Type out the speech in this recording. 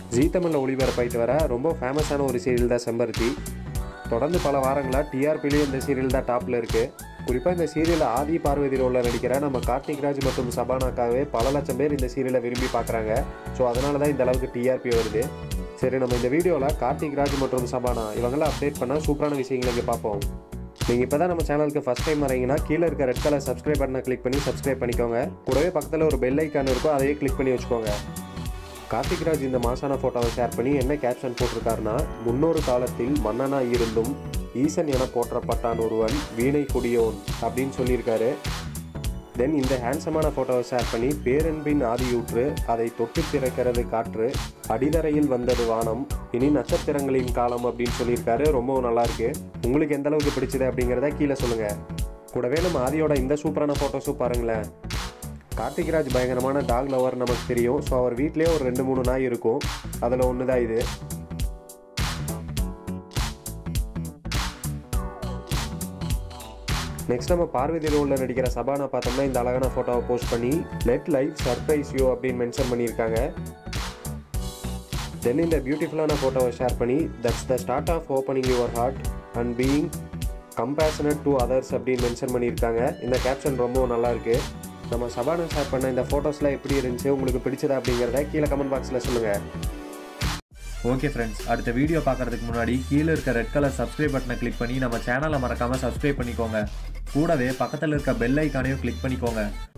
ஜீ தமிழில் ஒளிபரப்பாயிட்டு வர ரொம்ப ஃபேமஸான ஒரு சீரியல் தான் செம்பருத்தி தொடர்ந்து பல வாரங்களாக டிஆர்பிலேயே இந்த சீரியல் தான் டாப்பில் இருக்குது குறிப்பாக இந்த சீரியலில் ஆதி பார்வதி ரோலில் நடிக்கிற நம்ம கார்த்திக் ராஜ் மற்றும் சபானாக்காவே பல லட்சம் பேர் இந்த சீரியலை விரும்பி பார்க்குறாங்க ஸோ அதனால தான் இந்த அளவுக்கு டிஆர்பி வருது சரி நம்ம இந்த வீடியோவில் கார்த்திக் ராஜ் மற்றும் சபானா இவங்களாம் அப்டேட் பண்ணால் சூப்பரான விஷயங்களை இங்கே பார்ப்போம் நீங்கள் இப்போ தான் நம்ம சேனலுக்கு ஃபஸ்ட் டைம் வரீங்கன்னா கீழே இருக்க ரெட் கலர் சப்ஸ்கிரைப் பட்டனை கிளிக் பண்ணி சப்ஸ்கிரைப் பண்ணிக்கோங்க கூடவே பக்கத்தில் ஒரு பெல் ஐக்கான் இருக்கும் அதையே கிளிக் பண்ணி வச்சுக்கோங்க கார்த்திக் ராஜ் இந்த மாசான ஃபோட்டோவை ஷேர் பண்ணி என்ன கேப்ஷன் போட்டிருக்காருன்னா முன்னொரு காலத்தில் மன்னனா இருந்தும் ஈசன் என போற்றப்பட்டான் ஒருவன் வீணை குடியோன் அப்படின்னு சொல்லியிருக்காரு தென் இந்த ஹேண்ட்ஸமான ஃபோட்டோவை ஷேர் பண்ணி பேரன்பின் ஆதியூற்று அதை தொட்டு திறக்கிறது காற்று அடிதரையில் வந்தது வானம் இனி நட்சத்திரங்களின் காலம் அப்படின்னு சொல்லியிருக்காரு ரொம்பவும் நல்லா இருக்கு உங்களுக்கு எந்த அளவுக்கு பிடிச்சது அப்படிங்கிறத கீழே சொல்லுங்க கூடவே நம்ம ஆதியோட இந்த சூப்பரான ஃபோட்டோஸும் பாருங்களேன் கார்த்திக் ராஜ் பயங்கரமான டாக் லவர் நமக்கு தெரியும் ஸோ அவர் வீட்லேயே ஒரு ரெண்டு மூணு நாய் இருக்கும் அதில் ஒன்று தான் இது நெக்ஸ்ட் நம்ம பார்வதி ரோலில் நடிக்கிற சபானா பார்த்தோம்னா இந்த அழகான ஃபோட்டோவை போஸ்ட் பண்ணி லெட் லைஃப் சர்ப்ரைஸ் யூ அப்படின்னு மென்ஷன் பண்ணியிருக்காங்க தென் இந்த பியூட்டிஃபுல்லான ஃபோட்டோவை ஷேர் பண்ணி that's the start of opening your heart and being compassionate to others அப்படின்னு மென்ஷன் பண்ணியிருக்காங்க இந்த கேப்ஷன் ரொம்ப நல்லா இருக்கு நம்ம சபானா ஷேர் பண்ண இந்த ஃபோட்டோஸ்லாம் எப்படி இருந்துச்சு உங்களுக்கு பிடிச்சதா அப்படிங்கிறத கீழே கமெண்ட் பாக்ஸில் சொல்லுங்கள் ஓகே ஃப்ரெண்ட்ஸ் அடுத்த வீடியோ பார்க்கறதுக்கு முன்னாடி கீழே இருக்க ரெட் கலர் சப்ஸ்கிரைப் பட்டனை கிளிக் பண்ணி நம்ம சேனலை மறக்காம சப்ஸ்கிரைப் பண்ணிக்கோங்க கூடவே பக்கத்தில் இருக்க பெல் ஐக்கானையும் கிளிக் பண்ணிக்கோங்க